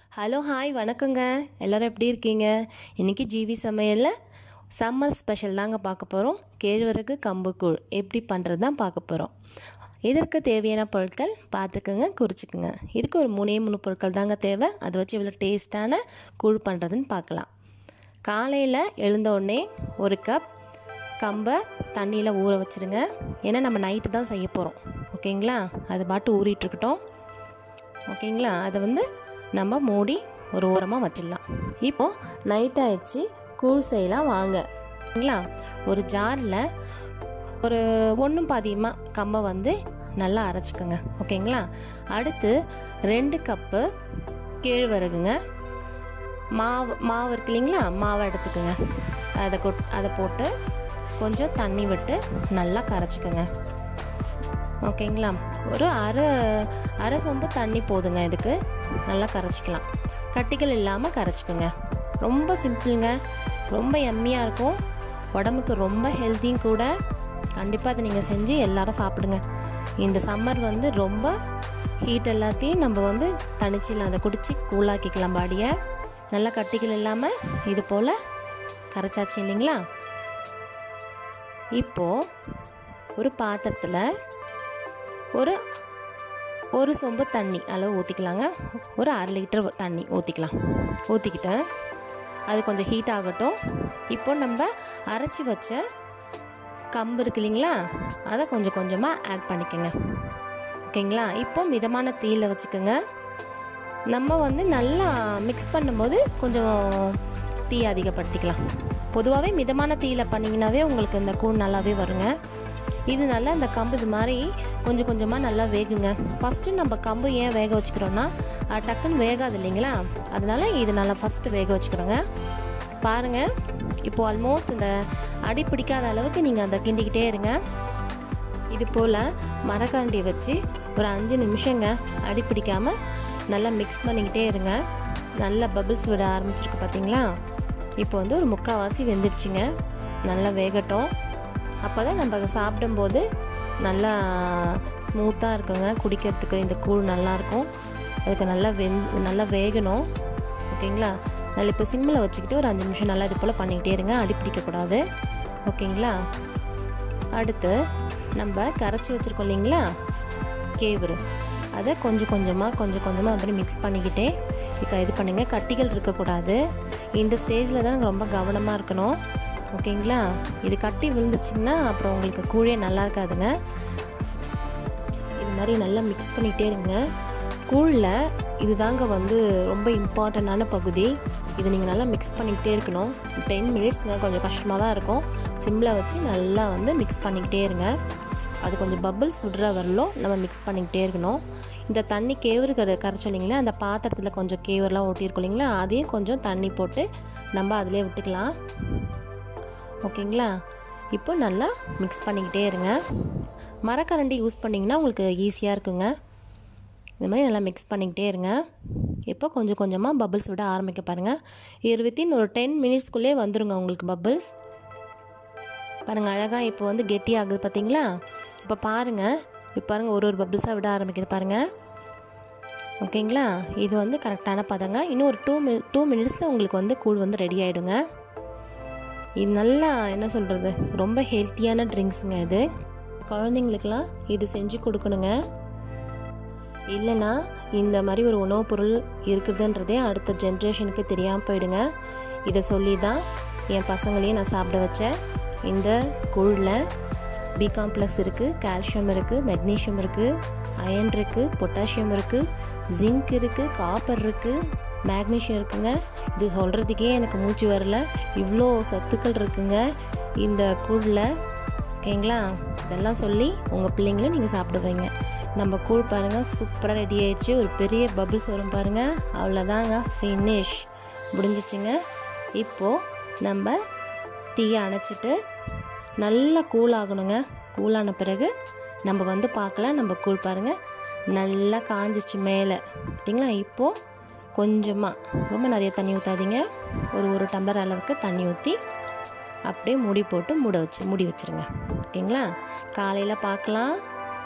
hello hi வணக்கங்க எல்லோரும் எப்படி இருக்கீங்க இன்றைக்கி ஜிவி சமையலில் சம்மர் ஸ்பெஷல் தாங்க பார்க்க போகிறோம் கேழ்வரகு கம்புக்கூழ் எப்படி பண்ணுறது தான் பார்க்க போகிறோம் இதற்கு தேவையான பொருட்கள் பார்த்துக்குங்க குறிச்சிக்குங்க இதுக்கு ஒரு மூணே மூணு பொருட்கள் தாங்க தேவை அதை வச்சு இவ்வளோ டேஸ்ட்டான கூழ் பண்ணுறதுன்னு பார்க்கலாம் காலையில் எழுந்த உடனே ஒரு கப் கம்பை தண்ணியில் ஊற வச்சுருங்க ஏன்னா நம்ம நைட்டு தான் செய்ய போகிறோம் ஓகேங்களா அது பாட்டு ஊறிட்டுருக்கட்டும் ஓகேங்களா அதை வந்து நம்ம மூடி ஒரு ஓரமாக வச்சிடலாம் இப்போது நைட் ஆயிடுச்சு கூழ் செய்யலாம் வாங்க ஓகேங்களா ஒரு ஜாரில் ஒரு ஒன்றும் பாதியமாக கம்பை வந்து நல்லா அரைச்சிக்கோங்க ஓகேங்களா அடுத்து ரெண்டு கப்பு கேழ்வரகுங்க மாவு மாவு இருக்கு இல்லைங்களா மாவை எடுத்துக்கோங்க அதை கொட் அதை போட்டு கொஞ்சம் தண்ணி விட்டு நல்லா கரைச்சிக்கோங்க ஓகேங்களா ஒரு அரை அரை சொம்பு தண்ணி போதுங்க இதுக்கு நல்லா கரைச்சிக்கலாம் கட்டிகள் இல்லாமல் கரைச்சிக்கோங்க ரொம்ப சிம்பிளுங்க ரொம்ப எம்மியாக இருக்கும் உடம்புக்கு ரொம்ப ஹெல்த்தியும் கூட கண்டிப்பாக அதை நீங்கள் செஞ்சு எல்லாரும் சாப்பிடுங்க இந்த சம்மர் வந்து ரொம்ப ஹீட் எல்லாத்தையும் நம்ம வந்து தணிச்சிடலாம் அதை குடித்து கூலாக்கிக்கலாம் பாடியை நல்லா கட்டிகள் இல்லாமல் இது போல் கரைச்சாச்சு இல்லைங்களா இப்போது ஒரு பாத்திரத்தில் ஒரு ஒரு சொம்பு தண்ணி அளவு ஊற்றிக்கலாங்க ஒரு அரை லிட்டர் தண்ணி ஊற்றிக்கலாம் ஊற்றிக்கிட்டு அது கொஞ்சம் ஹீட் ஆகட்டும் இப்போ நம்ம அரைச்சி வச்ச கம்பு இருக்கு இல்லைங்களா அதை கொஞ்சம் கொஞ்சமாக ஆட் பண்ணிக்கோங்க ஓகேங்களா இப்போ மிதமான தீயில் வச்சுக்கோங்க நம்ம வந்து நல்லா மிக்ஸ் பண்ணும்போது கொஞ்சம் தீ அதிகப்படுத்திக்கலாம் பொதுவாகவே மிதமான தீயில் பண்ணிங்கனாவே உங்களுக்கு இந்த கூழ் நல்லாவே வருங்க இது நல்லா இந்த கம்பு இது மாதிரி கொஞ்சம் கொஞ்சமாக நல்லா வேகுங்க ஃபஸ்ட்டு நம்ம கம்பு ஏன் வேக வச்சுக்கிறோன்னா அது டக்குன்னு வேகாது இல்லைங்களா அதனால இது நல்லா ஃபஸ்ட்டு வேக வச்சுக்கிறோங்க பாருங்கள் இப்போது ஆல்மோஸ்ட் இந்த அடி பிடிக்காத அளவுக்கு நீங்கள் அந்த கிண்டிக்கிட்டே இருங்க இது போல் மரக்கரண்டி வச்சு ஒரு அஞ்சு நிமிஷங்க அடி பிடிக்காமல் நல்லா மிக்ஸ் பண்ணிக்கிட்டே இருங்க நல்லா பபிள்ஸ் விட ஆரம்பிச்சிருக்கு பார்த்தீங்களா இப்போ வந்து ஒரு முக்கால்வாசி வெந்துடுச்சுங்க நல்லா வேகட்டும் அப்போ தான் நம்ம சாப்பிடும்போது நல்லா ஸ்மூத்தாக இருக்குங்க குடிக்கிறதுக்கு இந்த கூழ் நல்லாயிருக்கும் அதுக்கு நல்லா வெந் நல்லா வேகணும் ஓகேங்களா நல்லா இப்போ சிம்மில் வச்சுக்கிட்டு ஒரு அஞ்சு நிமிஷம் நல்லா இது போல் பண்ணிக்கிட்டே இருங்க அடி பிடிக்கக்கூடாது ஓகேங்களா அடுத்து நம்ம கரைச்சி வச்சுருக்கோம் இல்லைங்களா கேவுரு அதை கொஞ்சம் கொஞ்சமாக கொஞ்சம் கொஞ்சமாக அப்படி மிக்ஸ் பண்ணிக்கிட்டே இதுக்கு இது பண்ணுங்கள் கட்டிகள் இருக்கக்கூடாது இந்த ஸ்டேஜில் தான் ரொம்ப கவனமாக இருக்கணும் ஓகேங்களா இது கட்டி விழுந்துச்சிங்கன்னா அப்புறம் உங்களுக்கு கூழே நல்லா இருக்காதுங்க இது மாதிரி நல்லா மிக்ஸ் பண்ணிகிட்டே இருங்க கூழில் இது தாங்க வந்து ரொம்ப இம்பார்ட்டண்ட்டான பகுதி இது நீங்கள் நல்லா மிக்ஸ் பண்ணிக்கிட்டே இருக்கணும் டென் மினிட்ஸுங்க கொஞ்சம் கஷ்டமாக தான் இருக்கும் சிம்மில் வச்சு நல்லா வந்து மிக்ஸ் பண்ணிக்கிட்டே இருங்க அது கொஞ்சம் பபிள்ஸ் விடுற வரலும் நம்ம மிக்ஸ் பண்ணிக்கிட்டே இருக்கணும் இந்த தண்ணி கேவரு கரை கரைச்சோம் இல்லைங்களா அந்த பாத்திரத்தில் கொஞ்சம் கேவரெலாம் ஓட்டியிருக்கோம் இல்லைங்களா அதையும் கொஞ்சம் தண்ணி போட்டு நம்ம அதிலே விட்டுக்கலாம் ஓகேங்களா இப்போ நல்லா மிக்ஸ் பண்ணிக்கிட்டே இருங்க மரக்கரண்டி யூஸ் பண்ணிங்கன்னா உங்களுக்கு ஈஸியாக இருக்குங்க இந்த மாதிரி நல்லா மிக்ஸ் பண்ணிக்கிட்டே இருங்க இப்போ கொஞ்சம் கொஞ்சமாக பபிள்ஸ் விட ஆரம்பிக்க பாருங்கள் இது வித்தின் ஒரு டென் மினிட்ஸ்க்குள்ளே வந்துடுங்க உங்களுக்கு பபிள்ஸ் பாருங்கள் அழகாக இப்போ வந்து கெட்டியாகுது பார்த்தீங்களா இப்போ பாருங்கள் இப்போ பாருங்கள் ஒரு ஒரு பபிள்ஸாக விட ஆரம்பிக்குது பாருங்கள் ஓகேங்களா இது வந்து கரெக்டான பதங்க இன்னும் ஒரு டூ மி டூ மினிட்ஸில் உங்களுக்கு வந்து கூழ் வந்து ரெடி ஆகிடுங்க இது நல்லா என்ன சொல்கிறது ரொம்ப ஹெல்த்தியான ட்ரிங்க்ஸுங்க இது குழந்தைங்களுக்கெல்லாம் இது செஞ்சு கொடுக்கணுங்க இல்லைன்னா இந்த மாதிரி ஒரு உணவுப் பொருள் இருக்குதுன்றதே அடுத்த ஜென்ரேஷனுக்கு தெரியாமல் போயிடுங்க இதை சொல்லி தான் என் பசங்களையும் நான் சாப்பிட வச்சேன் இந்த கூழில் பி காம்ப்ளெக்ஸ் இருக்குது கால்சியம் இருக்குது மெக்னீஷியம் இருக்குது அயன் இருக்குது பொட்டாசியம் இருக்குது ஜிங்க் இருக்குது காப்பர் இருக்குது மேக்னீஷியம் இருக்குங்க இது சொல்கிறதுக்கே எனக்கு மூச்சு வரல இவ்வளோ சத்துக்கள் இருக்குங்க இந்த கூழில் ஓகேங்களா இதெல்லாம் சொல்லி உங்கள் பிள்ளைங்களும் நீங்கள் சாப்பிடுவீங்க நம்ம கூழ் பாருங்கள் சூப்பராக ரெடி ஆயிடுச்சு ஒரு பெரிய பபிள்ஸ் வரும் பாருங்கள் அவ்வளோதாங்க ஃபினிஷ் முடிஞ்சிச்சுங்க இப்போது நம்ம தீயை அணைச்சிட்டு நல்லா கூல் ஆகணுங்க கூலான பிறகு நம்ம வந்து பார்க்கலாம் நம்ம கூழ் பாருங்கள் நல்லா காஞ்சிச்சு மேலே பார்த்தீங்களா இப்போது கொஞ்சமாக ரொம்ப நிறைய தண்ணி ஊற்றாதீங்க ஒரு ஒரு டம்ளர் அளவுக்கு தண்ணி ஊற்றி அப்படியே மூடி போட்டு மூட வச்சு மூடி வச்சுருங்க ஓகேங்களா காலையில் பார்க்கலாம்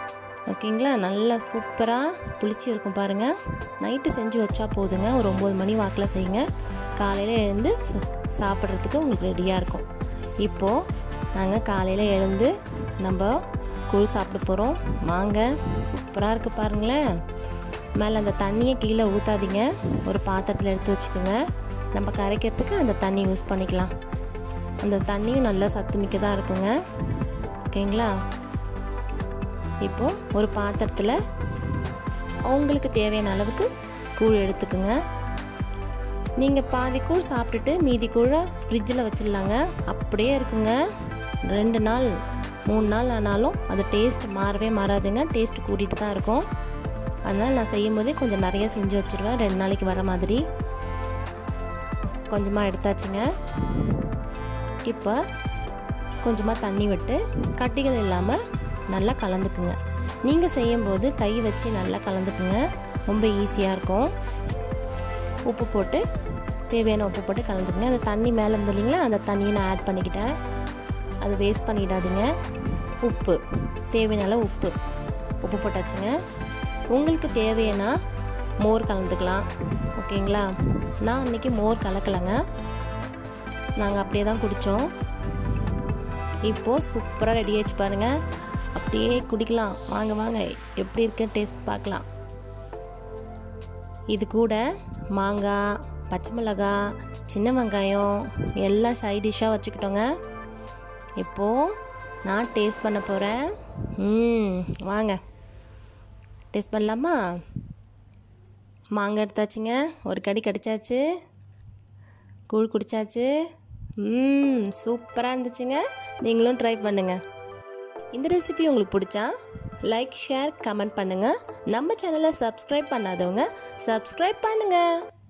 ஓகேங்களா நல்லா சூப்பராக புளிச்சு இருக்கும் பாருங்கள் நைட்டு செஞ்சு வச்சா போதுங்க ஒரு ஒம்பது மணி வாக்கில் செய்யுங்க காலையில் எழுந்து ச- சாப்பிட்றதுக்கு உங்களுக்கு ரெடியாக இருக்கும் இப்போது நாங்கள் காலையில் எழுந்து நம்ம கூழ் சாப்பிட போகிறோம் வாங்க சூப்பராக இருக்குது பாருங்களேன் மேலே அந்த தண்ணியை கீழே ஊற்றாதீங்க ஒரு பாத்திரத்தில் எடுத்து வச்சுக்கோங்க நம்ம கரைக்கிறதுக்கு அந்த தண்ணி யூஸ் பண்ணிக்கலாம் அந்த தண்ணியும் நல்லா சத்துமிக்கதாக இருக்குங்க ஓகேங்களா இப்போது ஒரு பாத்திரத்தில் உங்களுக்கு தேவையான அளவுக்கு கூழ் எடுத்துக்கோங்க நீங்கள் பாதி கூழ் சாப்பிட்டுட்டு மீதி கூழை ஃப்ரிட்ஜில் வச்சிடலாங்க அப்படியே இருக்குங்க ரெண்டு நாள் மூணு நாள் ஆனாலும் அது டேஸ்ட் மாறவே மாறாதுங்க டேஸ்ட் கூட்டிகிட்டு தான் இருக்கும் அதனால் நான் செய்யும் போதே கொஞ்சம் நிறைய செஞ்சு வச்சுருவேன் ரெண்டு நாளைக்கு வர மாதிரி கொஞ்சமாக எடுத்தாச்சுங்க இப்போ கொஞ்சமாக தண்ணி விட்டு கட்டிகள் இல்லாமல் நல்லா கலந்துக்குங்க நீங்கள் செய்யும்போது கை வச்சு நல்லா கலந்துக்குங்க ரொம்ப ஈஸியாக இருக்கும் உப்பு போட்டு தேவையான உப்பு போட்டு கலந்துக்குங்க அந்த தண்ணி மேலே இருந்து இல்லைங்களா அந்த தண்ணியை நான் ஆட் பண்ணிக்கிட்டேன் அது வேஸ்ட் பண்ணிடாதீங்க உப்பு தேவையான அளவு உப்பு உப்பு போட்டாச்சுங்க உங்களுக்கு தேவையான மோர் கலந்துக்கலாம் ஓகேங்களா நான் அன்றைக்கி மோர் கலக்கலைங்க நாங்கள் அப்படியே தான் குடித்தோம் இப்போது சூப்பராக ரெடி ஆச்சு பாருங்கள் அப்படியே குடிக்கலாம் வாங்க வாங்க எப்படி இருக்கு டேஸ்ட் பார்க்கலாம் இது கூட மாங்காய் பச்சை மிளகாய் சின்ன வெங்காயம் எல்லாம் சைட் டிஷ்ஷாக வச்சுக்கிட்டோங்க இப்போது நான் டேஸ்ட் பண்ண போகிறேன் ம் வாங்க டேஸ்ட் பண்ணலாமா மாங்காய் எடுத்தாச்சுங்க ஒரு கடி கடிச்சாச்சு கூழ் குடிச்சாச்சு ம் சூப்பராக இருந்துச்சுங்க நீங்களும் ட்ரை பண்ணுங்கள் இந்த ரெசிபி உங்களுக்கு பிடிச்சா லைக் ஷேர் கமெண்ட் பண்ணுங்கள் நம்ம சேனலை சப்ஸ்கிரைப் பண்ணாதவங்க சப்ஸ்கிரைப் பண்ணுங்கள்